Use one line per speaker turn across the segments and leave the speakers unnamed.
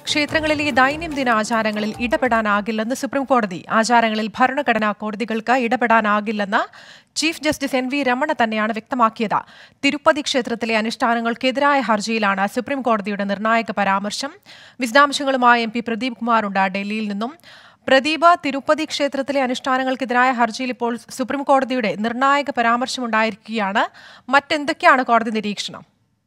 ക്ഷേത്രങ്ങളിലെ ദൈനംദിന ആചാരങ്ങളിൽ ഇടപെടാനാകില്ലെന്ന് സുപ്രീം കോടതി ആചാരങ്ങളിൽ ഭരണഘടനാ കോടതികൾക്ക് ഇടപെടാനാകില്ലെന്ന് chief justice N V Ramana തന്നെയാണ് വ്യക്തമാക്കിയത് തിരുപ്പതി ക്ഷേത്രത്തിലെ അനുഷ്ഠാനങ്ങൾക്കെതിരായ ഹർജിയിലാണ് സുപ്രീം കോടതിയുടെ നിർണായക പരാമർശം വിശദാംശങ്ങളുമായി എം പി പ്രദീപ് കുമാറുണ്ട് ഡൽഹിയിൽ നിന്നും പ്രദീപ് തിരുപ്പതി ക്ഷേത്രത്തിലെ അനുഷ്ഠാനങ്ങൾക്കെതിരായ ഹർജിയിൽ ഇപ്പോൾ സുപ്രീം കോടതിയുടെ നിർണായക പരാമർശമുണ്ടായിരിക്കുകയാണ് മറ്റെന്തൊക്കെയാണ് കോടതി നിരീക്ഷണം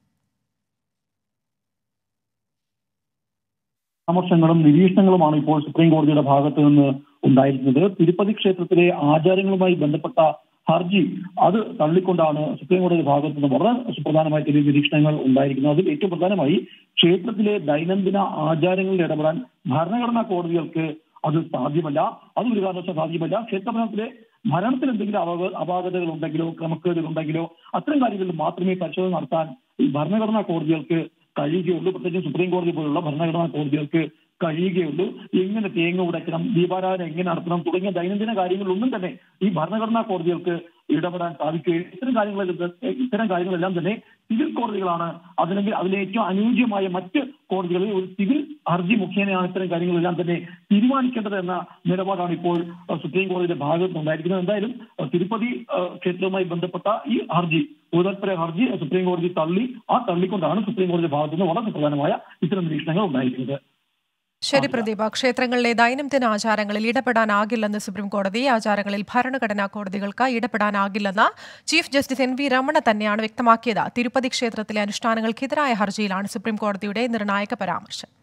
പരാമർശങ്ങളും നിരീക്ഷണങ്ങളുമാണ് ഇപ്പോൾ സുപ്രീം കോടതിയുടെ ഭാഗത്ത് നിന്ന് ഉണ്ടായിരിക്കുന്നത് തിരുപ്പതി ക്ഷേത്രത്തിലെ ആചാരങ്ങളുമായി ബന്ധപ്പെട്ട ഹർജി അത് തള്ളിക്കൊണ്ടാണ് സുപ്രീം കോടതി ഭാഗത്ത് നിന്ന് വളരെ സുപ്രധാനമായ ചില നിരീക്ഷണങ്ങൾ ഉണ്ടായിരിക്കുന്നത് അതിൽ ഏറ്റവും പ്രധാനമായി ക്ഷേത്രത്തിലെ ദൈനംദിന ആചാരങ്ങളിൽ ഇടപെടാൻ ഭരണഘടനാ കോടതികൾക്ക് അത് സാധ്യമല്ല അത് ഒരു കാരണവശാലും സാധ്യമല്ല ക്ഷേത്രഭരണത്തിലെ ഭരണത്തിൽ എന്തെങ്കിലും അപക അപാകതകൾ ഉണ്ടെങ്കിലോ ക്രമക്കേടുകൾ ഉണ്ടെങ്കിലോ അത്തരം കാര്യങ്ങളിൽ മാത്രമേ പരിശോധന നടത്താൻ ഈ ഭരണഘടനാ കോടതികൾക്ക് കഴിയുകയുള്ളൂ പ്രത്യേകിച്ച് സുപ്രീം കോടതി പോലുള്ള ഭരണഘടനാ കോടതികൾക്ക് കഴിയുകയുള്ളൂ എങ്ങനെ തേങ്ങ ഉടയ്ക്കണം ദീപാരാധന എങ്ങനെ നടത്തണം തുടങ്ങിയ ദൈനംദിന കാര്യങ്ങളിലൊന്നും തന്നെ ഈ ഭരണഘടനാ കോടതികൾക്ക് ഇടപെടാൻ സാധിക്കുകയും ഇത്തരം കാര്യങ്ങളിൽ ഇത്തരം കാര്യങ്ങളെല്ലാം തന്നെ സിവിൽ കോടതികളാണ് അതല്ലെങ്കിൽ അതിലെ ഏറ്റവും അനുയോജ്യമായ മറ്റ് കോടതികളിൽ ഒരു സിവിൽ ഹർജി മുഖേനയാണ് ഇത്തരം കാര്യങ്ങളെല്ലാം തന്നെ തീരുമാനിക്കേണ്ടത് എന്ന നിലപാടാണ് ഇപ്പോൾ അഹ് സുപ്രീം കോടതിയുടെ ഭാഗത്ത് ഉണ്ടായിരിക്കുന്നത് എന്തായാലും അഹ് തിരുപ്പതി അഹ് ക്ഷേത്രവുമായി ബന്ധപ്പെട്ട ഈ ഹർജി പൊതുതാൽപര്യ ഹർജി സുപ്രീം കോടതി തള്ളി ആ തള്ളിക്കൊണ്ടാണ് സുപ്രീം കോടതി ഭാഗത്ത് നിന്ന് വളരെ പ്രധാനമായ ഇത്തരം നിരീക്ഷണങ്ങൾ ഉണ്ടായിരിക്കുന്നത്
ശരി പ്രദീപ ക്ഷേത്രങ്ങളിലെ ദൈനംദിന ആചാരങ്ങളിൽ ഇടപെടാനാകില്ലെന്ന് സുപ്രീം കോടതി ആചാരങ്ങളിൽ ഭരണഘടനാ കോടതികൾക്ക് ഇടപെടാനാകില്ലെന്ന് chief justice N V Ramana തന്നെയാണ് വ്യക്തമാക്കിയത് തിരുപ്പതി ക്ഷേത്രത്തിലെ അനുഷ്ഠാനങ്ങൾക്കെതിരായ ഹർജിയിലാണ് സുപ്രീം കോടതിയുടെ നിർണായക പരാമർശം